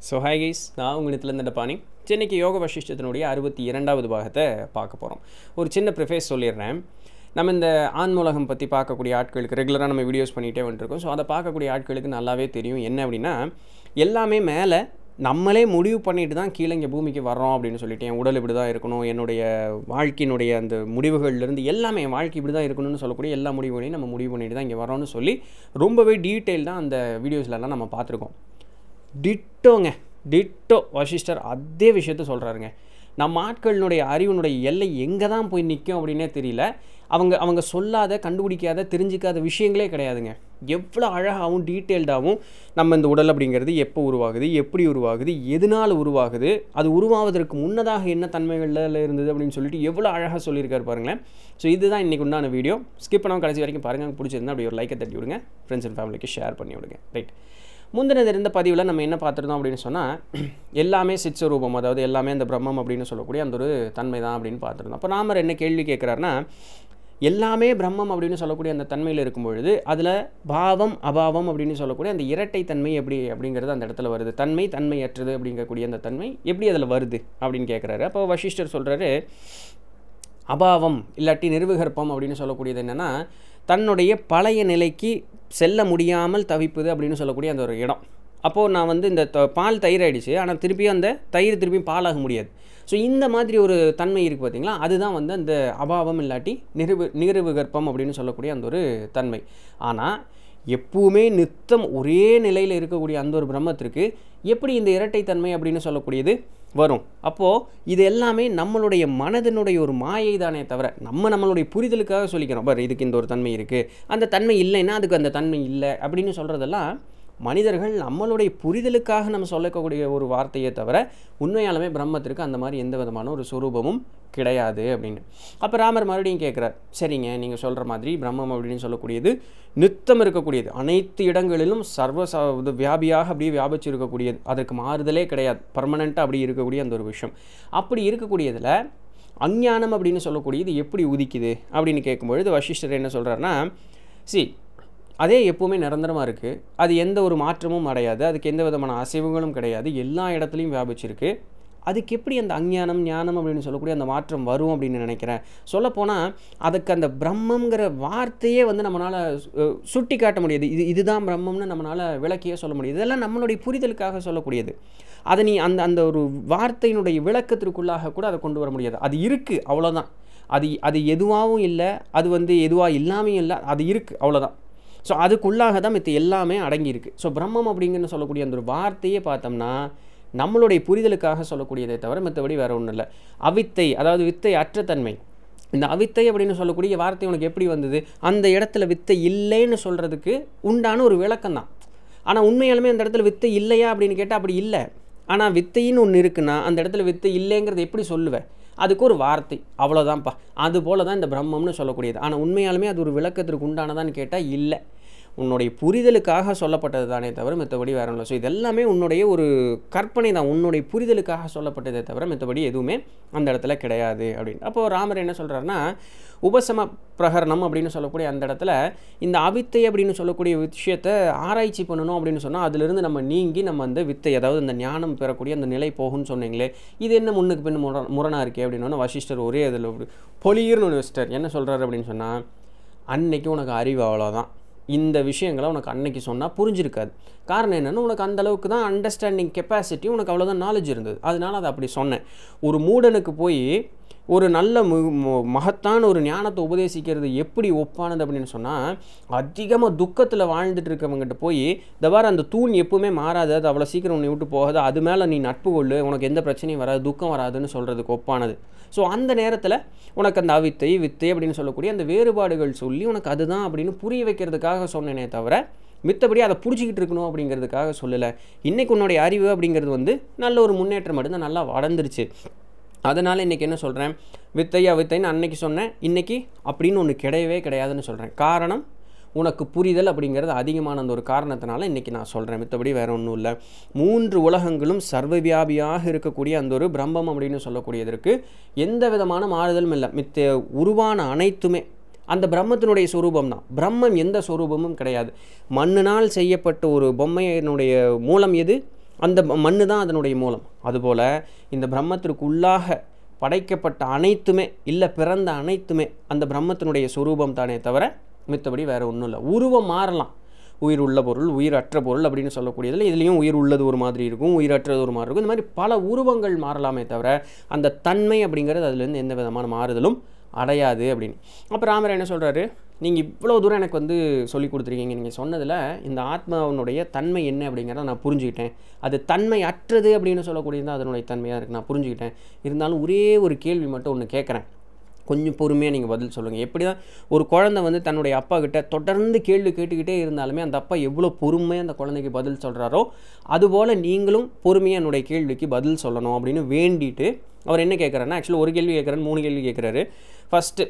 so hi guys நான் உங்கள் இடத்துல பாணி சென்னைக்கு யோக வசிஷ்டத்தினுடைய அறுபத்தி இரண்டாவது பாகத்தை பார்க்க போகிறோம் ஒரு சின்ன ப்ரிஃபேஸ் சொல்லிடுறேன் நம்ம இந்த ஆன்மூலகம் பற்றி பார்க்கக்கூடிய ஆட்களுக்கு ரெகுலராக நம்ம வீடியோஸ் பண்ணிகிட்டே வந்துருக்கோம் ஸோ அதை பார்க்கக்கூடிய ஆட்களுக்கு நல்லாவே தெரியும் என்ன அப்படின்னா எல்லாமே மேலே நம்மளே முடிவு பண்ணிட்டு தான் கீழே இங்கே பூமிக்கு வர்றோம் அப்படின்னு சொல்லிட்டு என் உடல் இப்படி தான் இருக்கணும் என்னுடைய வாழ்க்கையினுடைய அந்த முடிவுகள்லேருந்து எல்லாமே என் வாழ்க்கை இப்படி தான் இருக்கணும்னு சொல்லக்கூடிய எல்லா முடிவுகளையும் நம்ம முடிவு பண்ணிட்டு தான் இங்கே வரோம்னு சொல்லி ரொம்பவே டீட்டெயில்டாக அந்த வீடியோஸ்லலாம் நம்ம பார்த்துருக்கோம் டிட்டோங்க டிட்டோ வசிஷ்டர் அதே விஷயத்த சொல்கிறாருங்க நம்ம ஆட்களினுடைய அறிவினுடைய எல்லை எங்கே தான் போய் நிற்கும் அப்படின்னே தெரியல அவங்க அவங்க சொல்லாத கண்டுபிடிக்காத தெரிஞ்சிக்காத விஷயங்களே கிடையாதுங்க எவ்வளோ அழகாகவும் டீட்டெயில்டாகவும் நம்ம இந்த உடல் அப்படிங்கிறது எப்போ உருவாகுது எப்படி உருவாகுது எதனால் உருவாகுது அது உருவாவதற்கு முன்னதாக என்ன தன்மைகளில் இருந்தது அப்படின்னு சொல்லிட்டு எவ்வளோ அழகாக சொல்லியிருக்காரு பாருங்களேன் ஸோ இதுதான் இன்றைக்கு உண்டான வீடியோ ஸ்கிப் பண்ணாமல் கடைசி வரைக்கும் பாருங்கள் பிடிச்சிருந்தா அப்படி ஒரு லைக்கை தட்டி விடுங்க ஃப்ரெண்ட்ஸ் அண்ட் ஃபேமிலிக்கு ஷேர் பண்ணி விடுங்க ரைட் முந்தினது இருந்த பதிவில் நம்ம என்ன பார்த்துருந்தோம் அப்படின்னு சொன்னால் எல்லாமே சிற்சரூபம் அதாவது எல்லாமே அந்த பிரம்மம் அப்படின்னு சொல்லக்கூடிய அந்த ஒரு தன்மை தான் அப்படின்னு பார்த்துருந்தோம் அப்போ ராமர் என்ன கேள்வி கேட்குறாருன்னா எல்லாமே பிரம்மம் அப்படின்னு சொல்லக்கூடிய அந்த தன்மையில் இருக்கும் பொழுது அதில் பாவம் அபாவம் அப்படின்னு சொல்லக்கூடிய அந்த இரட்டை தன்மை எப்படி அப்படிங்கிறது அந்த இடத்துல வருது தன்மை தன்மையற்றது அப்படிங்கக்கூடிய அந்த தன்மை எப்படி அதில் வருது அப்படின்னு கேட்குறாரு அப்போ வசிஷ்டர் சொல்கிறாரு அபாவம் இல்லாட்டி நிர்விகற்பம் அப்படின்னு சொல்லக்கூடியது என்னென்னா தன்னுடைய பழைய நிலைக்கு செல்ல முடியாமல் தவிப்புது அப்படின்னு சொல்லக்கூடிய அந்த ஒரு இடம் அப்போது நான் வந்து இந்த த- பால் தயிர் ஆயிடுச்சு ஆனால் திருப்பியும் அந்த தயிர் திருப்பியும் பாலாக முடியாது ஸோ இந்த மாதிரி ஒரு தன்மை இருக்குது பார்த்தீங்களா அதுதான் வந்து அந்த அபாவம் இல்லாட்டி நிறுவு நிறுவுகற்பம் அப்படின்னு சொல்லக்கூடிய அந்த ஒரு தன்மை ஆனால் எப்பவுமே நித்தம் ஒரே நிலையில் இருக்கக்கூடிய அந்த ஒரு பிரம்மத்திற்கு எப்படி இந்த இரட்டைத்தன்மை அப்படின்னு சொல்லக்கூடியது வரும் அப்போது இது எல்லாமே நம்மளுடைய மனதினுடைய ஒரு மாயை தானே தவிர நம்ம நம்மளுடைய புரிதலுக்காக சொல்லிக்கிறோம் பாரு இதுக்கு இந்த ஒரு தன்மை இருக்குது அந்த தன்மை இல்லைன்னா அதுக்கு அந்த தன்மை இல்லை அப்படின்னு சொல்கிறதெல்லாம் மனிதர்கள் நம்மளுடைய புரிதலுக்காக நம்ம சொல்லக்கூடிய ஒரு வார்த்தையே தவிர உண்மையாலுமே பிரம்மத்திற்கு அந்த மாதிரி எந்த விதமான ஒரு சுரூபமும் கிடையாது அப்படின்னு அப்போ ராமர் மறுபடியும் கேட்குறார் சரிங்க நீங்கள் சொல்கிற மாதிரி பிரம்மம் அப்படின்னு சொல்லக்கூடியது நித்தம் இருக்கக்கூடியது அனைத்து இடங்களிலும் சர்வ ச- இது வியாபியாக அப்படியே வியாபிச்சு இருக்கக்கூடியது அதற்கு மாறுதலே கிடையாது பர்மனெண்ட்டாக அப்படி இருக்கக்கூடிய அந்த ஒரு விஷயம் அப்படி இருக்கக்கூடியதில் அஞ்ஞானம் அப்படின்னு சொல்லக்கூடியது எப்படி உதிக்குது அப்படின்னு கேட்கும்பொழுது வசிஷ்டர் என்ன சொல்கிறாருன்னா சி அதே எப்போவுமே நிரந்தரமாக இருக்குது அது எந்த ஒரு மாற்றமும் அடையாது அதுக்கு எந்த விதமான அசைவுகளும் கிடையாது எல்லா இடத்துலையும் வியாபிச்சிருக்கு அதுக்கு எப்படி அந்த அஞ்ஞானம் ஞானம் அப்படின்னு சொல்லக்கூடிய அந்த மாற்றம் வரும் அப்படின்னு நினைக்கிறேன் சொல்லப்போனால் அதுக்கு அந்த பிரம்மங்கிற வார்த்தையே வந்து நம்மளால் சுட்டி காட்ட முடியாது இது இதுதான் பிரம்மம்னு நம்மளால் விளக்கியே சொல்ல முடியாது இதெல்லாம் நம்மளுடைய புரிதலுக்காக சொல்லக்கூடியது அதை நீ அந்த அந்த ஒரு வார்த்தையினுடைய விளக்கத்திற்குள்ளாக கூட அதை கொண்டு வர முடியாது அது இருக்குது அவ்வளோதான் அது அது எதுவாகவும் இல்லை அது வந்து எதுவாக இல்லாமையும் இல்லை அது இருக்குது அவ்வளோதான் ஸோ அதுக்குள்ளாக தான் மித்த எல்லாமே அடங்கியிருக்கு ஸோ பிரம்மம் அப்படிங்கன்னு சொல்லக்கூடிய அந்த ஒரு வார்த்தையே பார்த்தோம்னா நம்மளுடைய புரிதலுக்காக சொல்லக்கூடியதை தவிர மற்றபடி வேற ஒன்றும் இல்லை அவித்தை அதாவது வித்தை அற்ற தன்மை இந்த அவித்தை அப்படின்னு சொல்லக்கூடிய வார்த்தை உனக்கு எப்படி வந்தது அந்த இடத்துல வித்தை இல்லைன்னு சொல்கிறதுக்கு உண்டான ஒரு விளக்கம் தான் ஆனால் உண்மையாலுமே அந்த இடத்துல வித்தை இல்லையா அப்படின்னு கேட்டால் அப்படி இல்லை ஆனால் வித்தைன்னு ஒன்று இருக்குன்னா அந்த இடத்துல வித்தை இல்லைங்கிறத எப்படி சொல்லுவேன் அதுக்கு ஒரு வார்த்தை அவ்வளோதான்ப்பா அது போல தான் இந்த பிரம்மம்னு சொல்லக்கூடியது ஆனால் உண்மையாலுமே அது ஒரு விளக்கத்திற்கு உண்டானதான்னு கேட்டால் இல்லை உன்னுடைய புரிதலுக்காக சொல்லப்பட்டது தானே தவிர மற்றபடி வேற இல்லை ஸோ இதெல்லாமே உன்னுடைய ஒரு கற்பனை தான் உன்னுடைய புரிதலுக்காக சொல்லப்பட்டதே தவிர மற்றபடி எதுவுமே அந்த இடத்துல கிடையாது அப்படின்னு அப்போது ராமர் என்ன சொல்கிறாருன்னா உபசம பிரகரணம் அப்படின்னு சொல்லக்கூடிய அந்த இடத்துல இந்த அவித்தை அப்படின்னு சொல்லக்கூடிய விஷயத்தை ஆராய்ச்சி பண்ணணும் அப்படின்னு சொன்னால் அதிலிருந்து நம்ம நீங்கி நம்ம அந்த வித்தை அதாவது அந்த ஞானம் பெறக்கூடிய அந்த நிலை போகும்னு சொன்னீங்களே இது என்ன முன்னுக்கு பின் முரண் முரணாக இருக்கே அப்படின்னு வசிஷ்டர் ஒரே அதில் பொலியர்னு ஒரு வசிஷ்டர் என்ன சொல்கிறாரு அப்படின்னு சொன்னால் அன்னைக்கு உனக்கு அறிவு அவ்வளோதான் இந்த விஷயங்களை உனக்கு அன்னைக்கு சொன்னால் புரிஞ்சிருக்காது காரணம் என்னென்னா உனக்கு அந்த அளவுக்கு தான் அண்டர்ஸ்டாண்டிங் கெப்பாசிட்டி உனக்கு அவ்வளோதான் நாலேஜ் இருந்தது அதனால அதை அப்படி சொன்னேன் ஒரு மூடனுக்கு போய் ஒரு நல்ல மு மு- மகத்தான ஒரு ஞானத்தை உபதேசிக்கிறது எப்படி ஒப்பானது அப்படின்னு சொன்னால் அதிகமாக துக்கத்தில் வாழ்ந்துட்டு இருக்கவங்ககிட்ட போய் இந்த வாரம் அந்த தூண் எப்பவுமே மாறாது அது அவ்வளோ சீக்கிரம் உன்னை விட்டு போகாது அது மேலே நீ நட்பு கொள்ளு உனக்கு எந்த பிரச்சனையும் வராது துக்கம் வராதுன்னு சொல்கிறதுக்கு ஒப்பானது ஸோ அந்த நேரத்தில் உனக்கு அந்த அவித்தை வித்தை அப்படின்னு சொல்லக்கூடிய அந்த வேறுபாடுகள் சொல்லி உனக்கு அதுதான் அப்படின்னு புரிய வைக்கிறதுக்காக சொன்னேனே தவிர மித்தபடி அதை புடிச்சிக்கிட்டு இருக்கணும் அப்படிங்கிறதுக்காக சொல்லலை இன்றைக்கி உன்னுடைய அறிவு அப்படிங்கிறது வந்து நல்ல ஒரு முன்னேற்றம் மட்டும்தான் நல்லா வளர்ந்துருச்சு அதனால் இன்றைக்கி என்ன சொல்கிறேன் வித்தையா வித்தைன்னு அன்னைக்கு சொன்னேன் இன்றைக்கி அப்படின்னு ஒன்று கிடையவே கிடையாதுன்னு சொல்கிறேன் காரணம் உனக்கு புரிதல் அப்படிங்கிறது அதிகமான அந்த ஒரு காரணத்தினால இன்றைக்கி நான் சொல்கிறேன் மித்தபடி வேற ஒன்றும் இல்லை மூன்று உலகங்களும் சர்வவியாபியாக இருக்கக்கூடிய அந்த ஒரு பிரம்மம் அப்படின்னு சொல்லக்கூடியதற்கு எந்த விதமான மாறுதலும் இல்லை மித்த உருவான அனைத்துமே அந்த பிரம்மத்தினுடைய சொரூபம் தான் பிரம்மம் எந்த சொரூபமும் கிடையாது மண்ணினால் செய்யப்பட்ட ஒரு பொம்மையினுடைய மூலம் எது அந்த மண்ணு தான் அதனுடைய மூலம் அதுபோல் இந்த பிரம்மத்திற்குள்ளாக படைக்கப்பட்ட அனைத்துமே இல்லை பிறந்த அனைத்துமே அந்த பிரம்மத்தினுடைய சொரூபம் தானே தவிர மித்தபடி வேறு ஒன்றும் இல்லை உருவம் மாறலாம் உயிர் உள்ள பொருள் உயிர் அற்ற பொருள் அப்படின்னு சொல்லக்கூடியதில் இதுலேயும் உயிர் உள்ளது ஒரு மாதிரி இருக்கும் உயிர் அற்றது ஒரு மாதிரி இருக்கும் இந்த மாதிரி பல உருவங்கள் மாறலாமே தவிர அந்த தன்மை அப்படிங்கிறது அதுலேருந்து எந்த விதமான மாறுதலும் அடையாது அப்படின்னு அப்போ ராமர் என்ன சொல்கிறாரு நீங்கள் இவ்வளோ தூரம் எனக்கு வந்து சொல்லி கொடுத்துருக்கீங்க நீங்கள் சொன்னதில் இந்த ஆத்மாவினுடைய தன்மை என்ன அப்படிங்கிறத நான் புரிஞ்சுக்கிட்டேன் அது தன்மை அற்றது அப்படின்னு சொல்லக்கூடியது தான் அதனுடைய தன்மையாக இருக்குது நான் புரிஞ்சுக்கிட்டேன் இருந்தாலும் ஒரே ஒரு கேள்வி மட்டும் ஒன்று கேட்குறேன் கொஞ்சம் பொறுமையாக நீங்கள் பதில் சொல்லுங்கள் எப்படி தான் ஒரு குழந்தை வந்து தன்னுடைய அப்பா கிட்ட தொடர்ந்து கேள்வி கேட்டுக்கிட்டே இருந்தாலுமே அந்த அப்பா எவ்வளோ பொறுமையாக அந்த குழந்தைக்கு பதில் சொல்கிறாரோ அதுபோல் நீங்களும் பொறுமையாக என்னுடைய கேள்விக்கு பதில் சொல்லணும் அப்படின்னு வேண்டிட்டு அவர் என்ன கேட்குறாருன்னா ஆக்சுவலி ஒரு கேள்வி கேட்குறாரு மூணு கேள்வி கேட்குறாரு ஃபஸ்ட்டு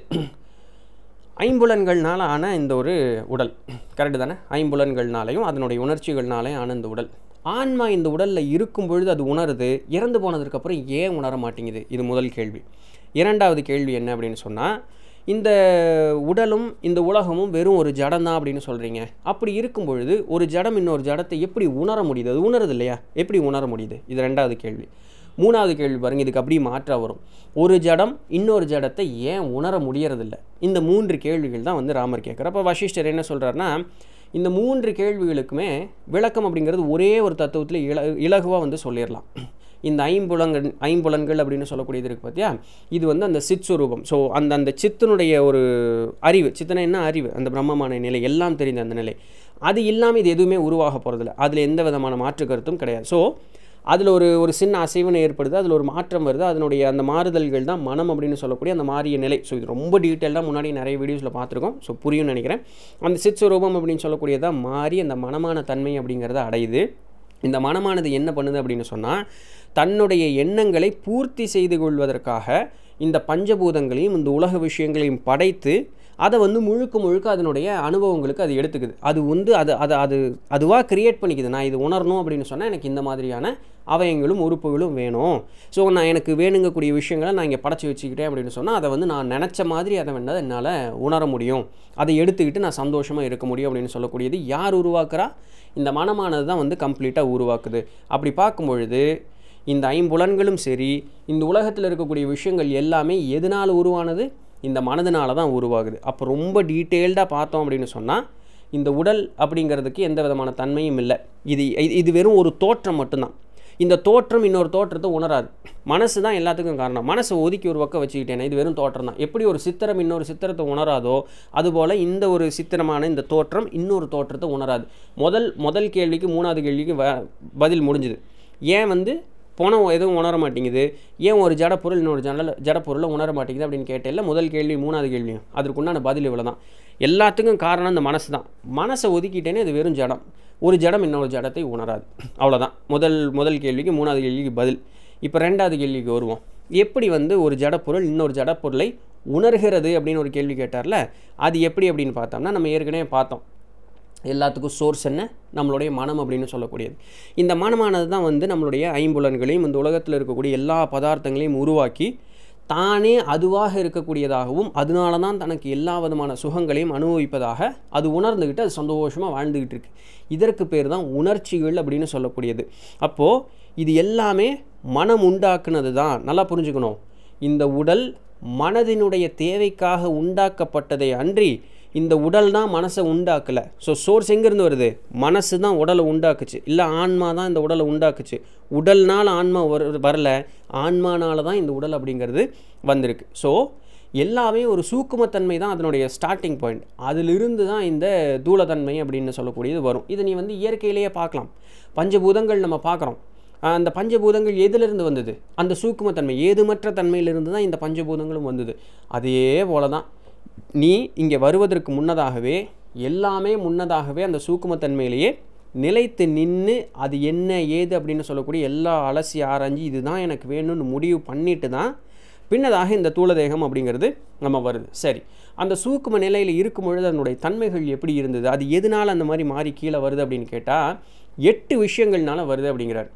ஐம்புலன்கள்னால ஆன இந்த ஒரு உடல் கரெக்டு தானே ஐம்புலன்கள்னாலையும் அதனுடைய உணர்ச்சிகள்னாலையும் ஆன இந்த உடல் ஆன்மா இந்த உடலில் இருக்கும் பொழுது அது உணருது இறந்து போனதுக்கப்புறம் ஏன் உணர மாட்டேங்குது இது முதல் கேள்வி இரண்டாவது கேள்வி என்ன அப்படின்னு சொன்னால் இந்த உடலும் இந்த உலகமும் வெறும் ஒரு ஜடம் தான் அப்படின்னு சொல்கிறீங்க அப்படி இருக்கும் பொழுது ஒரு ஜடம் இன்னொரு ஜடத்தை எப்படி உணர முடியுது அது உணருது இல்லையா எப்படி உணர முடியுது இது ரெண்டாவது கேள்வி மூணாவது கேள்வி பாருங்க இதுக்கு அப்படியே மாற்றா வரும் ஒரு ஜடம் இன்னொரு ஜடத்தை ஏன் உணர முடியறதில்ல இந்த மூன்று கேள்விகள் தான் வந்து ராமர் கேட்குற அப்போ வசிஷ்டர் என்ன சொல்கிறாருன்னா இந்த மூன்று கேள்விகளுக்குமே விளக்கம் அப்படிங்கிறது ஒரே ஒரு தத்துவத்தில் இல இலகுவாக வந்து சொல்லிடலாம் இந்த ஐம்புலங்கள் ஐம்புலன்கள் அப்படின்னு சொல்லக்கூடியது இருக்குது பார்த்தியா இது வந்து அந்த சித் சுரூபம் ஸோ அந்த அந்த சித்தனுடைய ஒரு அறிவு சித்தனை என்ன அறிவு அந்த பிரம்மமான நிலை எல்லாம் தெரிந்த அந்த நிலை அது இல்லாமல் இது எதுவுமே உருவாக போகிறதில்ல அதில் எந்த விதமான மாற்று கருத்தும் கிடையாது ஸோ அதில் ஒரு ஒரு சின்ன அசைவனை ஏற்படுது அதில் ஒரு மாற்றம் வருது அதனுடைய அந்த மாறுதல்கள் தான் மனம் அப்படின்னு சொல்லக்கூடிய அந்த மாறிய நிலை ஸோ இது ரொம்ப டீட்டெயிலாக முன்னாடி நிறைய வீடியோஸில் பார்த்துருக்கோம் ஸோ புரியும்னு நினைக்கிறேன் அந்த சித் சுரூபம் அப்படின்னு சொல்லக்கூடியதான் மாறி அந்த மனமான தன்மை அப்படிங்கிறத அடையுது இந்த மனமானது என்ன பண்ணுது அப்படின்னு சொன்னால் தன்னுடைய எண்ணங்களை பூர்த்தி செய்து கொள்வதற்காக இந்த பஞ்சபூதங்களையும் இந்த உலக விஷயங்களையும் படைத்து அதை வந்து முழுக்க முழுக்க அதனுடைய அனுபவங்களுக்கு அது எடுத்துக்குது அது வந்து அது அது அது அதுவாக க்ரியேட் பண்ணிக்குது நான் இது உணரணும் அப்படின்னு சொன்னால் எனக்கு இந்த மாதிரியான அவயங்களும் உறுப்புகளும் வேணும் ஸோ நான் எனக்கு வேணுங்கக்கூடிய விஷயங்களை நான் இங்கே படைச்சி வச்சுக்கிட்டேன் அப்படின்னு சொன்னால் அதை வந்து நான் நினச்ச மாதிரி அதை வேண்டாம் என்னால் உணர முடியும் அதை எடுத்துக்கிட்டு நான் சந்தோஷமாக இருக்க முடியும் அப்படின்னு சொல்லக்கூடியது யார் உருவாக்குறா இந்த மனமானது தான் வந்து கம்ப்ளீட்டாக உருவாக்குது அப்படி பார்க்கும் பொழுது இந்த ஐம்புலன்களும் சரி இந்த உலகத்தில் இருக்கக்கூடிய விஷயங்கள் எல்லாமே எதனால் உருவானது இந்த மனதினால தான் உருவாகுது அப்போ ரொம்ப டீட்டெயில்டாக பார்த்தோம் அப்படின்னு சொன்னால் இந்த உடல் அப்படிங்கிறதுக்கு எந்த விதமான தன்மையும் இல்லை இது இது வெறும் ஒரு தோற்றம் மட்டும்தான் இந்த தோற்றம் இன்னொரு தோற்றத்தை உணராது மனசு தான் எல்லாத்துக்கும் காரணம் மனசை ஒதுக்கி ஒரு பக்கம் வச்சுக்கிட்டேனே இது வெறும் தோற்றம் தான் எப்படி ஒரு சித்திரம் இன்னொரு சித்திரத்தை உணராதோ அதுபோல் இந்த ஒரு சித்திரமான இந்த தோற்றம் இன்னொரு தோற்றத்தை உணராது முதல் முதல் கேள்விக்கு மூணாவது கேள்விக்கு வ பதில் முடிஞ்சுது ஏன் வந்து பணம் எதுவும் உணர மாட்டேங்குது ஏன் ஒரு ஜடப்பொருள் இன்னொரு ஜட ஜடப்பொருளை உணர மாட்டேங்குது அப்படின்னு கேட்டேன்ல முதல் கேள்வி மூணாவது கேள்வியும் அதற்குண்டான பதில் இவ்வளோ தான் எல்லாத்துக்கும் காரணம் இந்த மனசு தான் மனசை ஒதுக்கிட்டேனே அது வெறும் ஜடம் ஒரு ஜடம் இன்னொரு ஜடத்தை உணராது அவ்வளோதான் முதல் முதல் கேள்விக்கு மூணாவது கேள்விக்கு பதில் இப்போ ரெண்டாவது கேள்விக்கு வருவோம் எப்படி வந்து ஒரு ஜடப்பொருள் இன்னொரு ஜடப்பொருளை உணர்கிறது அப்படின்னு ஒரு கேள்வி கேட்டார்ல அது எப்படி அப்படின்னு பார்த்தோம்னா நம்ம ஏற்கனவே பார்த்தோம் எல்லாத்துக்கும் சோர்ஸ் என்ன நம்மளுடைய மனம் அப்படின்னு சொல்லக்கூடியது இந்த மனமானது தான் வந்து நம்மளுடைய ஐம்புலன்களையும் இந்த உலகத்தில் இருக்கக்கூடிய எல்லா பதார்த்தங்களையும் உருவாக்கி தானே அதுவாக இருக்கக்கூடியதாகவும் அதனால தான் தனக்கு எல்லா விதமான சுகங்களையும் அனுபவிப்பதாக அது உணர்ந்துக்கிட்டு அது சந்தோஷமாக வாழ்ந்துக்கிட்டு இருக்கு இதற்கு பேர் தான் உணர்ச்சிகள் அப்படின்னு சொல்லக்கூடியது அப்போது இது எல்லாமே மனம் உண்டாக்குனது தான் நல்லா புரிஞ்சுக்கணும் இந்த உடல் மனதினுடைய தேவைக்காக உண்டாக்கப்பட்டதை அன்றி இந்த உடல் தான் மனசை உண்டாக்கலை ஸோ சோர்ஸ் எங்கேருந்து வருது மனசு தான் உடலை உண்டாக்குச்சு இல்லை ஆன்மா தான் இந்த உடலை உண்டாக்குச்சு உடல்னால் ஆன்மா வர வரல ஆன்மானால தான் இந்த உடல் அப்படிங்கிறது வந்திருக்கு ஸோ எல்லாமே ஒரு சூக்குமத்தன்மை தான் அதனுடைய ஸ்டார்டிங் பாயிண்ட் அதிலிருந்து தான் இந்த தூளத்தன்மை அப்படின்னு சொல்லக்கூடியது வரும் இது நீ வந்து இயற்கையிலேயே பார்க்கலாம் பஞ்சபூதங்கள் நம்ம பார்க்குறோம் அந்த பஞ்சபூதங்கள் எதிலிருந்து வந்தது அந்த சூக்குமத்தன்மை ஏதுமற்ற தன்மையிலிருந்து தான் இந்த பஞ்சபூதங்களும் வந்தது அதே போல தான் நீ இங்கே வருவதற்கு முன்னதாகவே எல்லாமே முன்னதாகவே அந்த சூக்குமத்தன்மையிலேயே நிலைத்து நின்று அது என்ன ஏது அப்படின்னு சொல்லக்கூடிய எல்லா அலசி ஆராய்ஞ்சு இதுதான் எனக்கு வேணும்னு முடிவு பண்ணிட்டு தான் பின்னதாக இந்த தூளதேகம் அப்படிங்கிறது நம்ம வருது சரி அந்த சூக்கும நிலையில் இருக்கும் பொழுது அதனுடைய தன்மைகள் எப்படி இருந்தது அது எதனால் அந்த மாதிரி மாறி கீழே வருது அப்படின்னு கேட்டால் எட்டு விஷயங்கள்னால வருது அப்படிங்கிறார்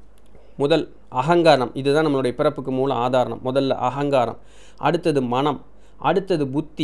முதல் அகங்காரம் இதுதான் நம்மளுடைய பிறப்புக்கு மூல ஆதாரம் முதல்ல அகங்காரம் அடுத்தது மனம் அடுத்தது புத்தி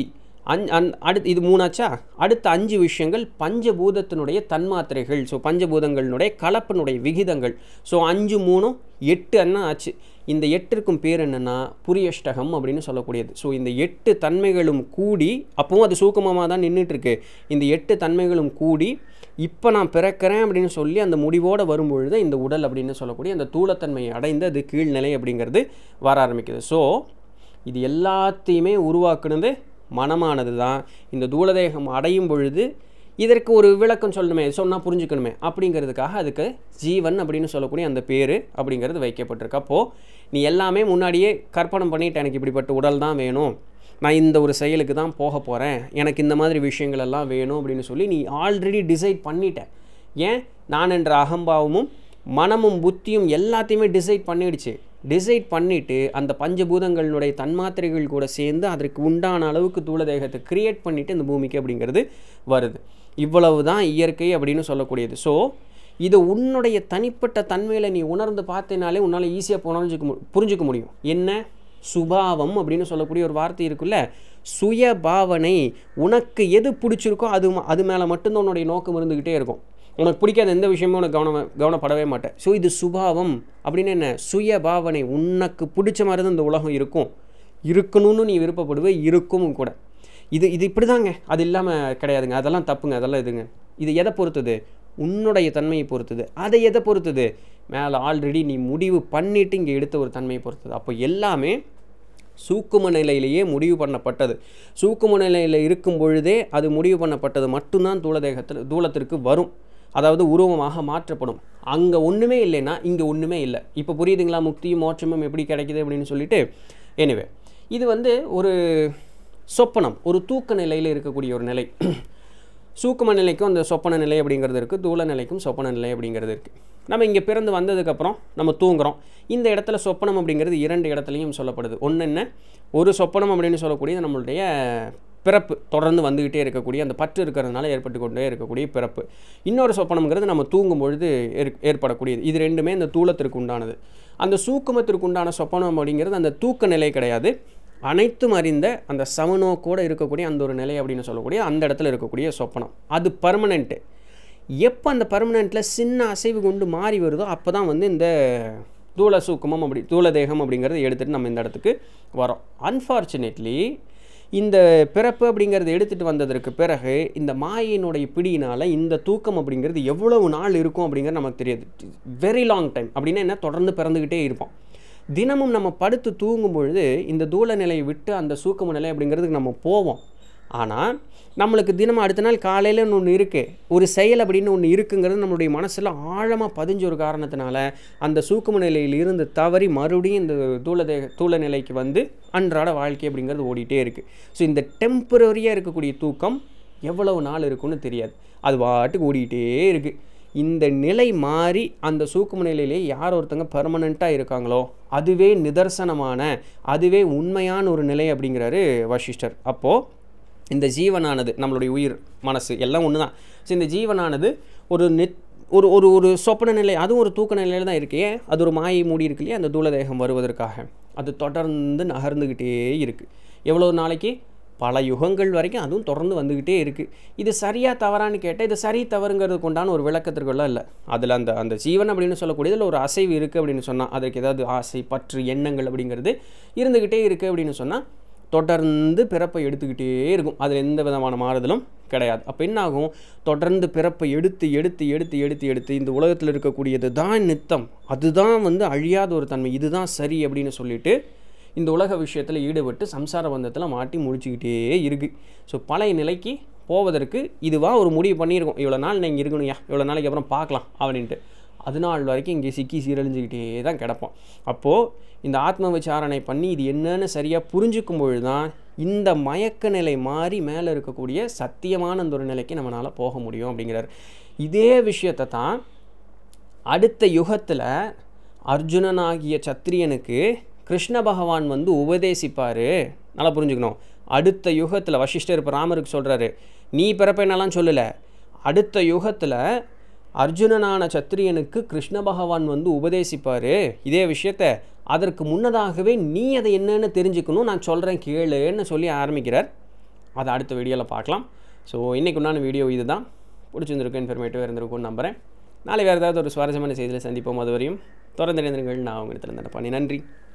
அஞ் அந் அடுத்து இது மூணாச்சா அடுத்த அஞ்சு விஷயங்கள் பஞ்சபூதத்தினுடைய தன்மாத்திரைகள் ஸோ பஞ்சபூதங்களினுடைய கலப்பினுடைய விகிதங்கள் ஸோ அஞ்சு மூணும் எட்டு அண்ணா ஆச்சு இந்த எட்டிற்கும் பேர் என்னென்னா புரியஷ்டகம் அப்படின்னு சொல்லக்கூடியது ஸோ இந்த எட்டு தன்மைகளும் கூடி அப்பவும் அது சூக்கமமாக தான் நின்றுட்டுருக்கு இந்த எட்டு தன்மைகளும் கூடி இப்போ நான் பிறக்கிறேன் அப்படின்னு சொல்லி அந்த முடிவோடு வரும்பொழுது இந்த உடல் அப்படின்னு சொல்லக்கூடிய அந்த தூளத்தன்மையை அடைந்து அது கீழ்நிலை அப்படிங்கிறது வர ஆரம்பிக்குது ஸோ இது எல்லாத்தையுமே உருவாக்குனது மனமானது தான் இந்த தூளதேகம் அடையும் பொழுது இதற்கு ஒரு விளக்கம் சொல்லணுமே சொன்னால் புரிஞ்சுக்கணுமே அப்படிங்கிறதுக்காக அதுக்கு ஜீவன் அப்படின்னு சொல்லக்கூடிய அந்த பேர் அப்படிங்கிறது வைக்கப்பட்டிருக்கு அப்போது நீ எல்லாமே முன்னாடியே கற்பனை பண்ணிட்டு எனக்கு இப்படிப்பட்ட உடல் தான் வேணும் நான் இந்த ஒரு செயலுக்கு தான் போக போகிறேன் எனக்கு இந்த மாதிரி விஷயங்கள் எல்லாம் வேணும் அப்படின்னு சொல்லி நீ ஆல்ரெடி டிசைட் பண்ணிட்ட ஏன் நான் என்ற அகம்பாவமும் மனமும் புத்தியும் எல்லாத்தையுமே டிசைட் பண்ணிடுச்சு டிசைட் பண்ணிவிட்டு அந்த பஞ்சபூதங்களினுடைய தன்மாத்திரைகள் கூட சேர்ந்து அதற்கு உண்டான அளவுக்கு தூளதேகத்தை கிரியேட் பண்ணிவிட்டு இந்த பூமிக்கு அப்படிங்கிறது வருது இவ்வளவு தான் இயற்கை அப்படின்னு சொல்லக்கூடியது ஸோ இது உன்னுடைய தனிப்பட்ட தன்மையில் நீ உணர்ந்து பார்த்தேனாலே உன்னால் ஈஸியாக புரிஞ்சுக்க மு புரிஞ்சுக்க முடியும் என்ன சுபாவம் அப்படின்னு சொல்லக்கூடிய ஒரு வார்த்தை இருக்குல்ல சுய பாவனை உனக்கு எது பிடிச்சிருக்கோ அது ம- அது மேலே மட்டும்தான் உன்னுடைய நோக்கம் இருந்துக்கிட்டே இருக்கும் உனக்கு பிடிக்காத எந்த விஷயமும் உனக்கு கவனம் கவனப்படவே மாட்டேன் ஸோ இது சுபாவம் அப்படின்னு என்ன சுய பாவனை உனக்கு பிடிச்ச மாதிரி தான் இந்த உலகம் இருக்கும் இருக்கணும்னு நீ விருப்பப்படுவே இருக்கும் கூட இது இது இப்படி தாங்க அது இல்லாமல் கிடையாதுங்க அதெல்லாம் தப்புங்க அதெல்லாம் இதுங்க இது எதை பொறுத்தது உன்னுடைய தன்மையை பொறுத்தது அதை எதை பொறுத்தது மேலே ஆல்ரெடி நீ முடிவு பண்ணிட்டு இங்கே எடுத்த ஒரு தன்மையை பொறுத்தது அப்போ எல்லாமே சூக்கும நிலையிலேயே முடிவு பண்ணப்பட்டது சூக்கும நிலையில் இருக்கும் பொழுதே அது முடிவு பண்ணப்பட்டது மட்டும்தான் தூளதேகத்தில் தூளத்திற்கு வரும் அதாவது உருவமாக மாற்றப்படும் அங்கே ஒன்றுமே இல்லைன்னா இங்கே ஒன்றுமே இல்லை இப்போ புரியுதுங்களா முக்தியும் மோட்சமும் எப்படி கிடைக்குது அப்படின்னு சொல்லிட்டு எனிவே இது வந்து ஒரு சொப்பனம் ஒரு தூக்க நிலையில் இருக்கக்கூடிய ஒரு நிலை சூக்கும நிலைக்கும் அந்த சொப்பன நிலை அப்படிங்கிறது இருக்குது தூள நிலைக்கும் சொப்பன நிலை அப்படிங்கிறது இருக்குது நம்ம இங்கே பிறந்து வந்ததுக்கப்புறம் நம்ம தூங்குறோம் இந்த இடத்துல சொப்பனம் அப்படிங்கிறது இரண்டு இடத்துலையும் சொல்லப்படுது ஒன்று என்ன ஒரு சொப்பனம் அப்படின்னு சொல்லக்கூடியது நம்மளுடைய பிறப்பு தொடர்ந்து வந்துக்கிட்டே இருக்கக்கூடிய அந்த பற்று இருக்கிறதுனால ஏற்பட்டு கொண்டே இருக்கக்கூடிய பிறப்பு இன்னொரு சொப்பனம்ங்கிறது நம்ம தூங்கும் பொழுது ஏற் ஏற்படக்கூடியது இது ரெண்டுமே இந்த தூளத்திற்கு உண்டானது அந்த சூக்குமத்திற்கு உண்டான சொப்பனம் அப்படிங்கிறது அந்த தூக்க நிலை கிடையாது அனைத்தும் அறிந்த அந்த சமநோக்கோட இருக்கக்கூடிய அந்த ஒரு நிலை அப்படின்னு சொல்லக்கூடிய அந்த இடத்துல இருக்கக்கூடிய சொப்பனம் அது பர்மனெண்ட்டு எப்போ அந்த பர்மனெண்ட்டில் சின்ன அசைவு கொண்டு மாறி வருதோ அப்போ தான் வந்து இந்த தூள சூக்கமம் அப்படி தூள தேகம் அப்படிங்கிறத எடுத்துகிட்டு நம்ம இந்த இடத்துக்கு வரோம் அன்ஃபார்ச்சுனேட்லி இந்த பிறப்பு அப்படிங்கிறது எடுத்துகிட்டு வந்ததற்கு பிறகு இந்த மாயினுடைய பிடியினால் இந்த தூக்கம் அப்படிங்கிறது எவ்வளவு நாள் இருக்கும் அப்படிங்கிறது நமக்கு தெரியாது வெரி லாங் டைம் அப்படின்னா என்ன தொடர்ந்து பிறந்துக்கிட்டே இருப்போம் தினமும் நம்ம படுத்து தூங்கும் பொழுது இந்த தூள நிலையை விட்டு அந்த சூக்கம நிலை அப்படிங்கிறதுக்கு நம்ம போவோம் ஆனால் நம்மளுக்கு தினமும் அடுத்த நாள் காலையில் ஒன்று இருக்குது ஒரு செயல் அப்படின்னு ஒன்று இருக்குங்கிறது நம்மளுடைய மனசில் ஆழமாக பதிஞ்ச ஒரு காரணத்தினால அந்த சூக்கும நிலையில் இருந்து தவறி மறுபடியும் இந்த தூள தேக தூள நிலைக்கு வந்து அன்றாட வாழ்க்கை அப்படிங்கிறது ஓடிட்டே இருக்குது ஸோ இந்த டெம்பரரியாக இருக்கக்கூடிய தூக்கம் எவ்வளவு நாள் இருக்கும்னு தெரியாது அது பாட்டுக்கு ஓடிட்டே இருக்குது இந்த நிலை மாறி அந்த சூக்கும நிலையிலே யார் ஒருத்தங்க பர்மனெண்ட்டாக இருக்காங்களோ அதுவே நிதர்சனமான அதுவே உண்மையான ஒரு நிலை அப்படிங்கிறாரு வசிஷ்டர் அப்போது இந்த ஜீவனானது நம்மளுடைய உயிர் மனசு எல்லாம் ஒன்று தான் ஸோ இந்த ஜீவனானது ஒரு நித் ஒரு ஒரு ஒரு சொப்பன நிலை அதுவும் ஒரு தூக்க நிலையில் தான் இருக்கு ஏன் அது ஒரு மாயை மூடி இருக்கு இல்லையா அந்த தூளதேகம் வருவதற்காக அது தொடர்ந்து நகர்ந்துக்கிட்டே இருக்குது எவ்வளோ நாளைக்கு பல யுகங்கள் வரைக்கும் அதுவும் தொடர்ந்து வந்துக்கிட்டே இருக்குது இது சரியாக தவறான்னு கேட்டால் இது சரி தவறுங்கிறதுக்கு உண்டான ஒரு விளக்கத்திற்குள்ள இல்லை அதில் அந்த அந்த ஜீவன் அப்படின்னு சொல்லக்கூடியதில் ஒரு அசைவு இருக்குது அப்படின்னு சொன்னால் அதற்கு ஏதாவது ஆசை பற்று எண்ணங்கள் அப்படிங்கிறது இருந்துக்கிட்டே இருக்குது அப்படின்னு சொன்னால் தொடர்ந்து பிறப்பை எடுத்துக்கிட்டே இருக்கும் அதில் எந்த விதமான மாறுதலும் கிடையாது அப்போ என்ன ஆகும் தொடர்ந்து பிறப்பை எடுத்து எடுத்து எடுத்து எடுத்து எடுத்து இந்த உலகத்தில் இருக்கக்கூடியது தான் நித்தம் அதுதான் வந்து அழியாத ஒரு தன்மை இதுதான் சரி அப்படின்னு சொல்லிட்டு இந்த உலக விஷயத்தில் ஈடுபட்டு சம்சார பந்தத்தில் மாட்டி முடிச்சுக்கிட்டே இருக்குது ஸோ பழைய நிலைக்கு போவதற்கு இதுவாக ஒரு முடிவு பண்ணியிருக்கோம் இவ்வளோ நாள் நீங்கள் இருக்கணும்யா இவ்வளோ நாளைக்கு அப்புறம் பார்க்கலாம் அப்படின்ட்டு அது நாள் வரைக்கும் இங்கே சிக்கி சீரழிஞ்சுக்கிட்டே தான் கிடப்போம் அப்போது இந்த ஆத்ம விசாரணை பண்ணி இது என்னன்னு சரியாக புரிஞ்சுக்கும் பொழுது தான் இந்த மயக்க நிலை மாறி மேலே இருக்கக்கூடிய சத்தியமான அந்த ஒரு நிலைக்கு நம்மளால் போக முடியும் அப்படிங்கிறார் இதே விஷயத்தை தான் அடுத்த யுகத்தில் அர்ஜுனனாகிய சத்திரியனுக்கு கிருஷ்ண பகவான் வந்து உபதேசிப்பார் நல்லா புரிஞ்சுக்கணும் அடுத்த யுகத்தில் வசிஷ்டர் இப்போ ராமருக்கு சொல்கிறாரு நீ பிறப்பேனெல்லாம் சொல்லலை அடுத்த யுகத்தில் அர்ஜுனனான சத்திரியனுக்கு கிருஷ்ண பகவான் வந்து உபதேசிப்பார் இதே விஷயத்த அதற்கு முன்னதாகவே நீ அதை என்னன்னு தெரிஞ்சுக்கணும் நான் சொல்கிறேன் கேளுன்னு சொல்லி ஆரம்பிக்கிறார் அதை அடுத்த வீடியோவில் பார்க்கலாம் ஸோ இன்றைக்கு உண்டான வீடியோ இது தான் பிடிச்சிருந்திருக்கும் இன்ஃபர்மேட்டிவாக இருந்திருக்கும்னு நம்புகிறேன் நாளை வேறு ஏதாவது ஒரு சுவாரஸ்யமான செய்தியில் சந்திப்போம் அதுவரையும் தொடர்ந்து இணைந்திருங்கள் நான் உங்களிடத்தில் நடப்பானி நன்றி